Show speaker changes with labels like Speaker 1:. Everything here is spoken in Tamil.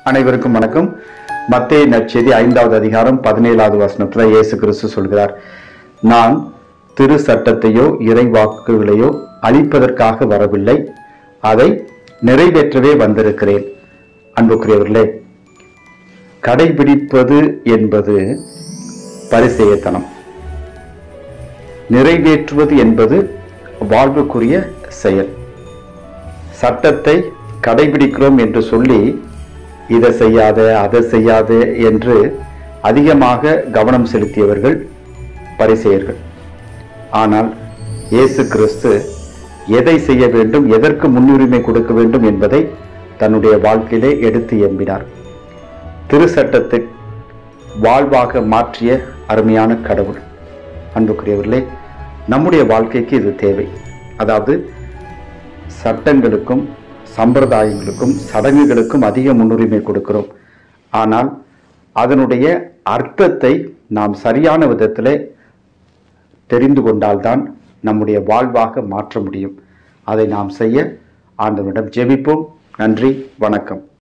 Speaker 1: அனைவருக்கும் வணக்கம் மத்தேய நற்செய்தி ஐந்தாவது அதிகாரம் பதினேழாவது வசனத்துல இயேசு கிறிஸ்து சொல்கிறார் நான் திரு சட்டத்தையோ இறை வாக்குகளையோ அழிப்பதற்காக வரவில்லை அதை நிறைவேற்றவே வந்திருக்கிறேன் அன்புக்குரியவர்களே கடைபிடிப்பது என்பது பரிசெயத்தனம் நிறைவேற்றுவது என்பது வாழ்வுக்குரிய செயல் சட்டத்தை கடைபிடிக்கிறோம் என்று சொல்லி இதை செய்யாத அதை செய்யாத என்று அதிகமாக கவனம் செலுத்தியவர்கள் பரிசெயர்கள் ஆனால் இயேசு கிறிஸ்து எதை செய்ய வேண்டும் எதற்கு முன்னுரிமை கொடுக்க வேண்டும் என்பதை தன்னுடைய வாழ்க்கையிலே எடுத்து எம்பினார் திருச்சட்டத்தை வாழ்வாக மாற்றிய அருமையான கடவுள் அன்புக்குரியவர்களே நம்முடைய வாழ்க்கைக்கு இது தேவை அதாவது சட்டங்களுக்கும் சம்பிரதாயங்களுக்கும் சடங்குகளுக்கும் அதிக முன்னுரிமை கொடுக்கிறோம் ஆனால் அதனுடைய அர்த்தத்தை நாம் சரியான விதத்தில் தெரிந்து கொண்டால்தான் நம்முடைய வாழ்வாக மாற்ற முடியும் அதை நாம் செய்ய ஆண்டவரிடம் ஜெபிப்போம் நன்றி வணக்கம்